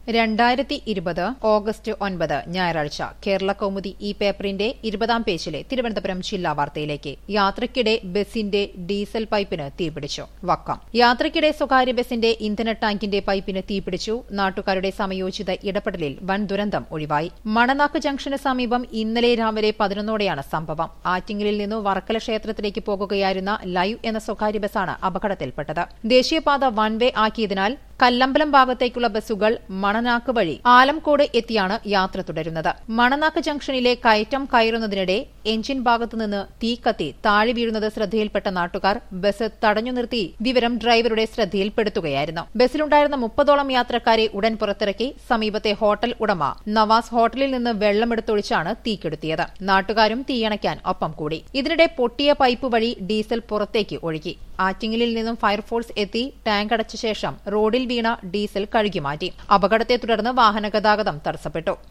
രണ്ടായിരത്തി ഇരുപത് ഓഗസ്റ്റ് ഒൻപത് ഞായറാഴ്ച കേരള കൗമുദി ഈ പേപ്പറിന്റെ ഇരുപതാം പേജിലെ തിരുവനന്തപുരം ജില്ലാ വാർത്തയിലേക്ക് യാത്രയ്ക്കിടെ ബസിന്റെ ഡീസൽ പൈപ്പിന് തീപിടിച്ചു വക്കം യാത്രയ്ക്കിടെ സ്വകാര്യ ബസിന്റെ ഇന്ധന ടാങ്കിന്റെ പൈപ്പിന് തീപിടിച്ചു നാട്ടുകാരുടെ സമയോചിത ഇടപെടലിൽ വൻ ദുരന്തം ഒഴിവായി മണനാക്ക് ജംഗ്ഷന് സമീപം ഇന്നലെ രാവിലെ പതിനൊന്നോടെയാണ് സംഭവം ആറ്റിങ്ങലിൽ നിന്ന് വർക്കല ക്ഷേത്രത്തിലേക്ക് പോകുകയായിരുന്ന ലൈവ് എന്ന സ്വകാര്യ ബസാണ് അപകടത്തിൽപ്പെട്ടത് ദേശീയപാത വൺ വേ ആക്കിയതിനാൽ കല്ലമ്പലം ഭാഗത്തേക്കുള്ള ബസ്സുകൾ മണനാക്ക് വഴി ആലംകോട് എത്തിയാണ് യാത്ര തുടരുന്നത് മണനാക്ക് ജംഗ്ഷനിലെ കയറ്റം കയറുന്നതിനിടെ എഞ്ചിൻ ഭാഗത്തുനിന്ന് തീ കത്തി താഴെ വീഴുന്നത് ശ്രദ്ധയിൽപ്പെട്ട നാട്ടുകാർ ബസ് തടഞ്ഞു നിർത്തി വിവരം ഡ്രൈവറുടെ ശ്രദ്ധയിൽപ്പെടുത്തുകയായിരുന്നു ബസ്സിലുണ്ടായിരുന്ന മുപ്പതോളം യാത്രക്കാരെ ഉടൻ പുറത്തിറക്കി സമീപത്തെ ഹോട്ടൽ ഉടമ നവാസ് ഹോട്ടലിൽ നിന്ന് വെള്ളമെടുത്തൊഴിച്ചാണ് തീ കെടുത്തിയത് നാട്ടുകാരും തീയണയ്ക്കാൻ ഒപ്പം കൂടി ഇതിനിടെ പൊട്ടിയ പൈപ്പ് വഴി ഡീസൽ പുറത്തേക്ക് ഒഴുകി ആറ്റിങ്ങലിൽ നിന്നും ഫയർഫോഴ്സ് എത്തി ടാങ്ക് അടച്ച ശേഷം റോഡിൽ വീണ ഡീസൽ കഴുകിമാറ്റി അപകടത്തെ തുടർന്ന് വാഹന ഗതാഗതം തടസ്സപ്പെട്ടു